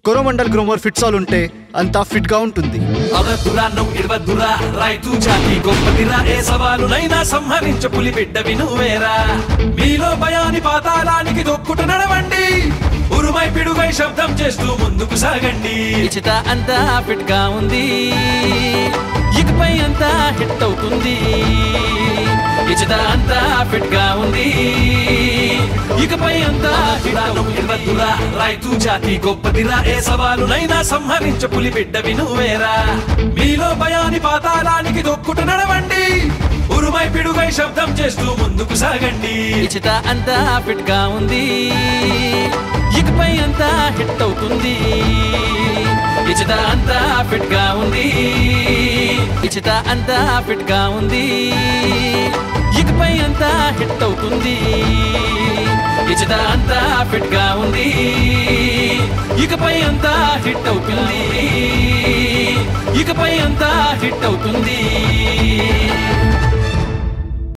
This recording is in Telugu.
కొరోమండల్ గ్రోమర్ ఫిట్సాల్ ఉంటే అంతా ఫిట్గా ఉంటుంది అవదురా నువ్వు ఇడవద్దురా రైతు జాతి గొప్పదిరా ఏ సవాలునైనా సంహరించ పులి బిడ్డవి నువ్వేరా మీలో భయాని పాతాళానికి దొక్కుట నడవండి ఉరుమై పిడుగై శబ్దం చేస్తూ ముందుకు సాగండి ఇచిత అంతా ఫిట్ గా ఉంది ఇకపై అంతా హిట్ అవుతుంది ఇచిత అంతా ఫిట్ గా ఉంది ఇకపై అంతా హిట్ అవదురా నువ్వు ఇడవద్దురా రైతు జాతి గొప్పదిరా ఏ సవాలునైనా సంహరించ పులి బిడ్డవి నువ్వేరా మీలో భయాని పాతాళానికి దొక్కుట నడవండి ఉరుమై పిడుగై శబ్దం చేస్తూ ముందుకు సాగండి ఇచిత అంతా ఫిట్ గా ఉంది ఇకపై అంతా హిట్ అవుతుంది ఇచిత అంతా ఫిట్ గా ఉంది ఇచిత అంతా ఫిట్ గా ఉంది ఇకపై అంతా హిట్ అవుతుంది ఇచిత అంతా ఫిట్ గా ఉంది ఇకపై అంతా హిట్ అవుతుంది ఇకపై అంతా హిట్ అవుతుంది